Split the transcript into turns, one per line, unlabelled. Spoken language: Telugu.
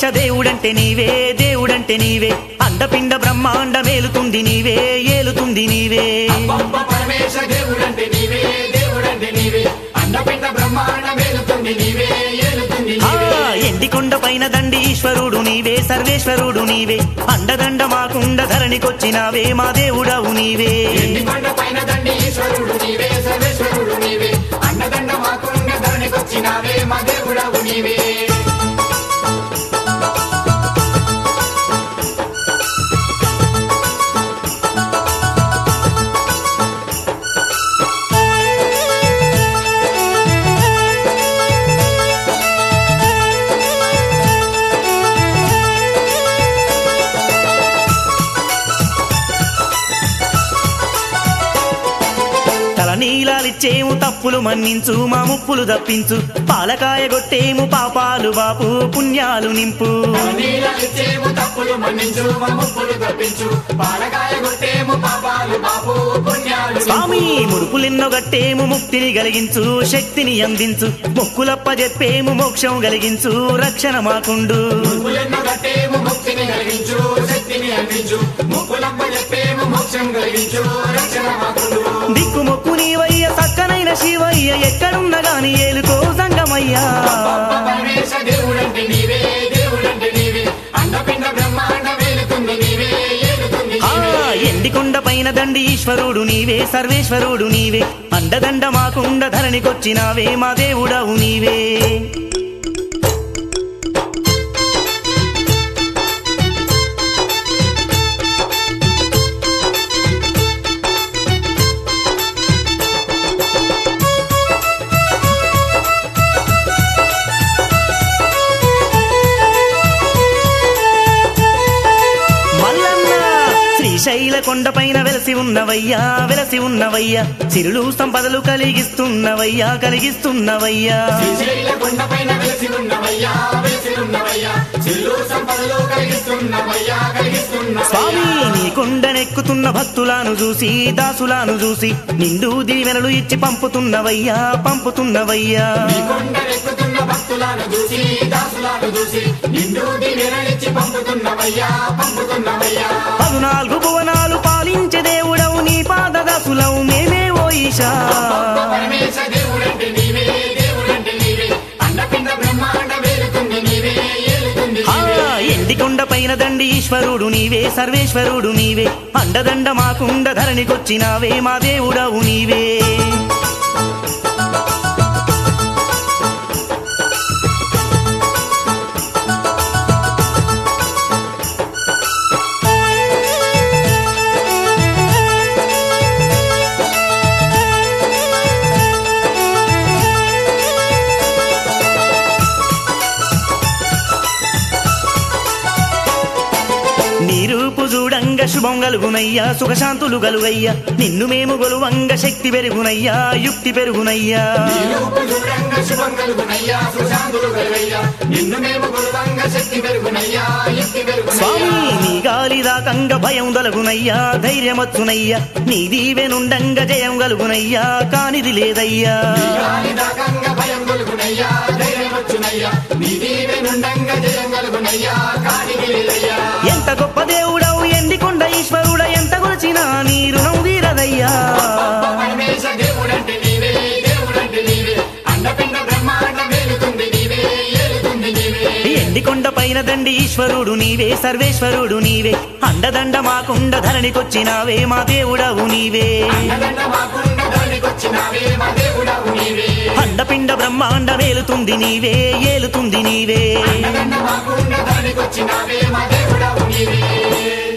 పరమేశ దేవుడంటే నీవే దేవుడంటే నీవే అండపిండ బ్రహ్మాండ మేలుతుంది నీవే ఏలుతుంది నీవే
అబ్బబ్బ పరమేశ దేవుడంటే నీవే దేవుడంటే నీవే అండపిండ బ్రహ్మాండ మేలుతుంది నీవే ఏలుతుంది
ఆ
నీవే
ఎండికొండ పైన దండి ఈశ్వరుడు నీవే సర్వేశ్వరుడు నీవే అండదండ మాకుండ ధరణికొచ్చినావే మా దేవుడవు నీవే
ఎండికొండ పైన దండి ఈశ్వరుడు నీవే సర్వేశ్వరుడు నీవే అన్నదండ మాకుండ ధరణికొచ్చినావే మా దేవుడవు నీవే
తల నీలాలిచ్చేము తప్పులు మన్నించు మా ముప్పులు తప్పించు పాలకాయ గొట్టేము పాపాలు బాపు పుణ్యాలు నింపు
నీలలిచ్చేము తప్పులు మన్నించు మా ముప్పులు తప్పించు పాలకాయ కొట్టేము పాపాలు బాపు పుణ్యాలు
స్వామి ముడుపులెన్నో గట్టేము ముక్తిని కలిగించు శక్తిని అందించు మొక్కులప్ప చెప్పేము మోక్షం కలిగించు రక్షణ మాకుండు
ముక్కులెన్నో కట్టేము ముక్తిని కలిగించు శక్తిని అందించు ముక్కులంప చెప్పేము మోక్షం కలిగించు రక్షణ మాకుండు
దిక్కు మొక్కు నీవయ్య సక్కనైన శివయ్య ఎక్కడున్న గాని ఏలుకో సంగమయ్యా
పరమేశ దేవుడంటే నీవే దేవుడంటే నీవే అండపిండ బ్రహ్మాండ వేలుతుంది నీవే ఏలుతుంది
ఆ
నీవే
ఎండికొండ పైన దండి ఈశ్వరుడు నీవే సర్వేశ్వరుడు నీవే అండదండ మాకుండ ధరణికొచ్చినావే మా దేవుడవు నీవే మల్లన్న శ్రీశైల కొండపైన వెలసి ఉన్నవయ్యా వెలసి ఉన్నవయ్యా సిరులు సంపదలు కలిగిస్తున్నవయ్యా కలిగిస్తున్నవయ్యా
శ్రీశైల కొండపైన వెలిసి ఉన్నవయ్యా వెలిసి ఉన్నవయ్యా చిల్లు సంపదలు కలిగిస్తున్నవయ్యా కలిగిస్తున్న
స్వామి నీ కొండనెక్కుతున్న భక్తులను చూసి దాసులను చూసి నిండు దీవెనలు ఇచ్చి పంపుతున్నవయ్యా పంపుతున్నవయ్యా
కొండరెక్కుతున్న భక్తులను చూసి దాసులను చూసి నిండు దినెరలిచ్చి పంపుతున్నవయ్యా పంపుతున్నవయ్యా
పదునాలుగు భువనాలు పాలించే దేవుడవు నీ పాద దాసులవు మేమే ఓ ఈశా
పరమేశ దేవుడంటే నీవే దేవుడంటే నీవే అండపిండ బ్రహ్మాండ వేలుతుంది నీవే ఏలుతుంది
ఆ ఎండికొండ పైన దండి ఈశ్వరుడు నీవే సర్వేశ్వరుడు నీవే అండదండ మాకుండ ధరణికొచ్చినావే మా దేవుడవు నీవే నీ రూపు చూడంగ శుభం గలుగునయ్యా సుఖశాంతులు గలుగయ్యా నిన్ను మేము గొలువంగ శక్తి పెరుగునయ్యా యుక్తి పెరుగునయ్యా
రూపు చూడంగా శుభం కలుగునయ్యా సుశాంతులు కలుగయ్యా నిన్ను మేము గురువంగా శక్తి పెరుగునయ్యా యుక్తి పెరుగునయ్యా
స్వామి నీ గాలి దాకంగ భయం గలుగునయ్యా ధైర్యమచ్చునయ్యా నీ దీవెనుండంగ జయం గలుగునయ్యా కానిది లేదయ్యా
కాలిదాకంగా భయం కలుగునయ్యా ధైర్యం వచ్చునయ్యా నీ దీవె నుండంగా జయం కలుగునయ్యా కానికి లేదయ్యా
ఎంత గొప్ప దేవుడవు ఎండికొండ ఈశ్వరుడ ఎంత కొలిచినా నీ రుణం తీరదయ్యా
పరమేశ దేవుడంటే నీవే దేవుడంటే నీవే అండపిండ బ్రహ్మాండ వేలుతుంది నీవే ఏలుతుంది నీవే
ఎండికొండ పైన దండి ఈశ్వరుడు నీవే సర్వేశ్వరుడు నీవే అండదండ మాకుండ ధరణికొచ్చినావే మా దేవుడవు నీవే
అండదండ మాకుండ ధరణికొచ్చినావే మా దేవుడవు నీవే
అండపిండ బ్రహ్మాండ మేలుతుంది నీవే ఏలుతుంది నీవే
అండదండ మాకుండ ధరణికొచ్చినావే మా దేవుడవు నీవే